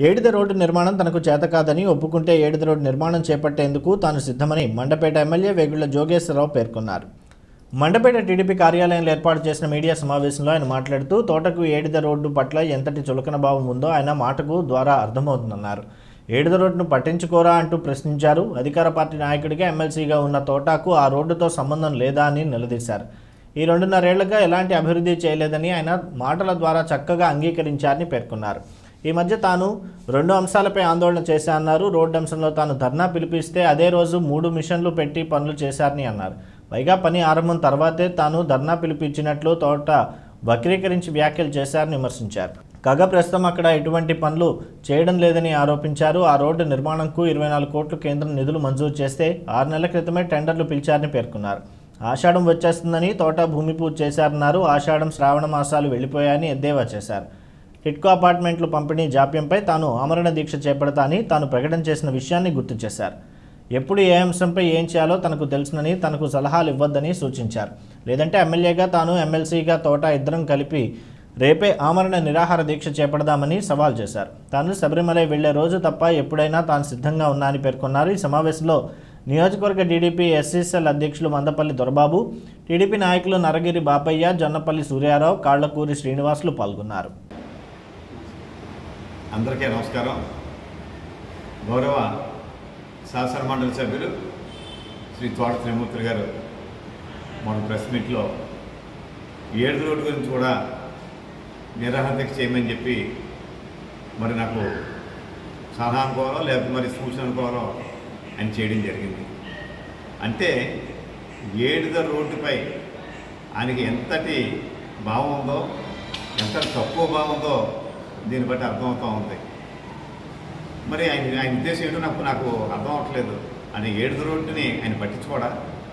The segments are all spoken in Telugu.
ఏడిద రోడ్డు నిర్మాణం తనకు చేత కాదని ఒప్పుకుంటే ఏడిద రోడ్డు నిర్మాణం చేపట్టేందుకు తాను సిద్ధమని మండపేట ఎమ్మెల్యే వేగుళ్ల జోగేశ్వరరావు పేర్కొన్నారు మండపేట టీడీపీ కార్యాలయంలో ఏర్పాటు చేసిన మీడియా సమావేశంలో ఆయన మాట్లాడుతూ తోటకు ఏడిద రోడ్డు పట్ల ఎంతటి చులకన భావం ఉందో ఆయన మాటకు ద్వారా అర్థమవుతుందన్నారు ఏడిద రోడ్డును పట్టించుకోరా అంటూ ప్రశ్నించారు అధికార పార్టీ నాయకుడిగా ఎమ్మెల్సీగా ఉన్న తోటాకు ఆ రోడ్డుతో సంబంధం లేదా అని నిలదీశారు ఈ రెండున్నరేళ్లుగా ఎలాంటి అభివృద్ధి చేయలేదని ఆయన మాటల ద్వారా చక్కగా అంగీకరించారని పేర్కొన్నారు ఈ మధ్య తాను రెండు అంశాలపై ఆందోళన చేశారన్నారు రోడ్డు అంశంలో తాను ధర్నా పిలిపిస్తే అదే రోజు మూడు మిషన్లు పెట్టి పనులు చేశారని అన్నారు పైగా పని ఆరంభం తర్వాతే తాను ధర్నా పిలిపించినట్లు తోట వక్రీకరించి వ్యాఖ్యలు చేశారని విమర్శించారు కాగా ప్రస్తుతం అక్కడ ఎటువంటి పనులు చేయడం లేదని ఆరోపించారు ఆ రోడ్డు నిర్మాణంకు ఇరవై నాలుగు కోట్లు కేంద్రం నిధులు మంజూరు చేస్తే ఆరు నెలల క్రితమే టెండర్లు పిలిచారని పేర్కొన్నారు ఆషాఢం వచ్చేస్తుందని తోట భూమి పూజ చేశారన్నారు ఆషాఢం శ్రావణ మాసాలు వెళ్ళిపోయాయని ఎద్దేవా చేశారు టిట్కో అపార్ట్మెంట్లు పంపిణీ జాప్యంపై తాను ఆమరణ దీక్ష చేపడతా అని తాను ప్రకటన చేసిన విషయాన్ని గుర్తు చేశారు ఎప్పుడు ఏ అంశంపై ఏం చేయాలో తనకు తెలుసునని తనకు సలహాలు ఇవ్వద్దని సూచించారు లేదంటే ఎమ్మెల్యేగా తాను ఎమ్మెల్సీగా తోట ఇద్దరం కలిపి రేపే ఆమరణ నిరాహార దీక్ష చేపడదామని సవాల్ చేశారు తాను శబరిమల వెళ్లే రోజు తప్ప ఎప్పుడైనా తాను సిద్ధంగా ఉన్నా అని పేర్కొన్నారు ఈ సమావేశంలో నియోజకవర్గ టీడీపీ ఎస్సీసీఎల్ అధ్యక్షులు మందపల్లి దొరబాబు టీడీపీ నాయకులు నరగిరి బాపయ్య జొన్నపల్లి సూర్యారావు కాళ్లకూరి శ్రీనివాసులు పాల్గొన్నారు అందరికీ నమస్కారం గౌరవ శాసన మండలి సభ్యులు శ్రీ తోట త్రిమూర్తి గారు మన ప్రెస్ మీట్లో ఏడు రోడ్డు గురించి కూడా నిరాహతకి చేయమని చెప్పి మరి నాకు సలహా అనుకోవాలో లేకపోతే మరి సూచన అనుకోవాలో ఆయన చేయడం జరిగింది అంటే ఏడుద రోడ్డుపై ఆయనకి ఎంతటి భావం ఉందో ఎంత తక్కువ భావం ఉందో దీన్ని బట్టి అర్థమవుతూ ఉంది మరి ఆయన ఆయన ఉద్దేశం ఏంటో నాకు నాకు అర్థం అవ్వట్లేదు ఆయన ఏడుద రోడ్డుని ఆయన పట్టించుకోడా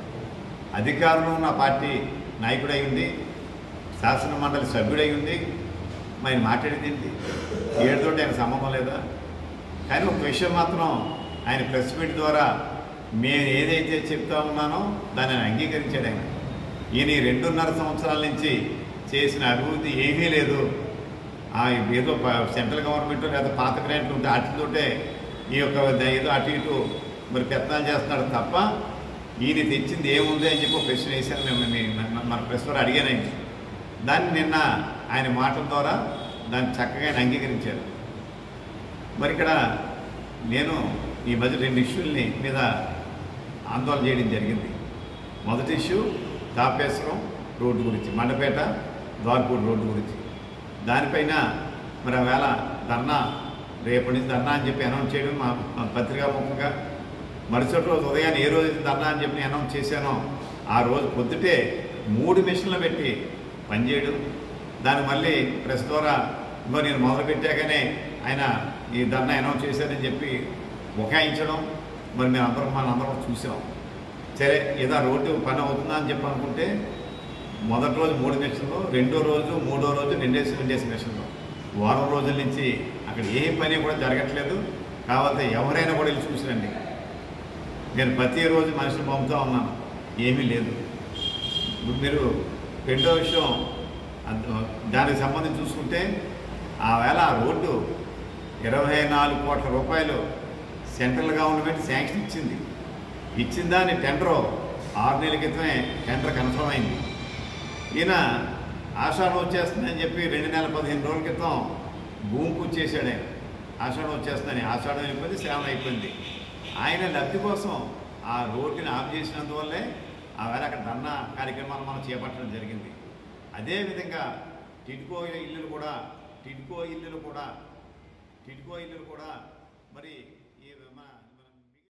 అధికారంలో ఉన్న పార్టీ నాయకుడై ఉంది శాసన మండలి సభ్యుడై ఉంది మరి ఆయన మాట్లాడేది ఏంటి ఏడుతోటి ఆయన సంబంధం లేదా కానీ ఒక విషయం మాత్రం ఆయన ప్రెస్ మీట్ ద్వారా మేము ఏదైతే చెప్తా ఉన్నానో దాన్ని ఆయన అంగీకరించాడు ఆయన ఈయన ఈ రెండున్నర సంవత్సరాల నుంచి చేసిన అభివృద్ధి ఏమీ లేదు ఆ ఏదో ప- సెంట్రల్ గవర్నమెంట్ లేదా పాత గ్రాంట్లు ఉంటే వాటితోటే ఈ యొక్క ద- ఏదో అటు ఇటు మరి పెత్తనాలు చేస్తున్నాడు తప్ప ఈయన తెచ్చింది ఏముంది అని చెప్పి ఒక ప్రశ్న వేశాను మేము మీ- మన- మన ప్రెస్ ద్వారా అడిగాను ఆయన దాన్ని నిన్న ఆయన మాటల ద్వారా దాన్ని చక్కగా ఆయన అంగీకరించారు మరి ఇక్కడ నేను ఈ మధ్య రెండు ఇష్యూల్ని మీద ఆందోళన చేయడం జరిగింది మొదటి ఇష్యూ తాపేశ్వరం రోడ్డు గురించి మండపేట ద్వారపూడి రోడ్డు గురించి దానిపైన మరి ఆ వేళ ధర్నా రేపటి నుంచి ధర్నా అని చెప్పి అనౌన్స్ చేయడం మా మా పత్రికాముఖంగా మరుసటి రోజు ఉదయాన్నే ఏ రోజు అయితే ధర్నా అని చెప్పి నేను అనౌన్స్ చేశానో ఆ రోజు పొద్దుటే మూడు మిషన్లు పెట్టి పనిచేయడం దాన్ని మళ్ళీ ప్రెస్ ద్వారా ఇంకో నేను మొదలు పెట్టాకనే ఆయన ఈ ధర్నా అనౌన్స్ చేశారని చెప్పి బుకాయించడం మరి మేము అందరం మన అందరం చూసాం సరే ఏదో ఆ రోడ్డు పని అవుతుందా అని చెప్పి అనుకుంటే మొదటి రోజు మూడు మిషన్లు రెండో రోజు మూడో రోజు రెండేసి రెండేసి మిషన్లు వారం రోజుల నుంచి అక్కడ ఏ పని కూడా జరగట్లేదు కాకపోతే ఎవరైనా కూడా వెళ్ళి చూసిరండి నేను ప్రతిరోజు మనుషులు పంపుతూ ఉన్నాను ఏమీ లేదు ఇప్పుడు మీరు రెండో విషయం అద్- దానికి సంబంధించి చూసుకుంటే ఆ వేళ ఆ రోడ్డు ఇరవై నాలుగు కోట్ల రూపాయలు సెంట్రల్ గవర్నమెంట్ శాంక్షన్ ఇచ్చింది ఇచ్చిన దాని టెండర్ ఆరు నెలల క్రితమే టెండర్ కన్ఫర్మ్ అయింది ఈయన ఆషాఢం వచ్చేస్తుందని చెప్పి రెండు నెలల పదిహేను రోజుల క్రితం భూమి పూజ చేశాడు ఆయన ఆషాఢం వచ్చేస్తుందని ఆషాఢం అయిపోయింది శ్రావణం అయిపోయింది ఆయన లబ్ధి కోసం ఆ రోడ్డుని ఆఫ్ చేసినందువల్లే ఆ వేళ అక్కడ ధర్నా కార్యక్రమాలు మనం చేపట్టడం జరిగింది అదేవిధంగా టిడ్కో ఇల్లులు కూడా టిడ్కో ఇల్లులు కూడా టిడ్కో ఇల్లులు కూడా మరి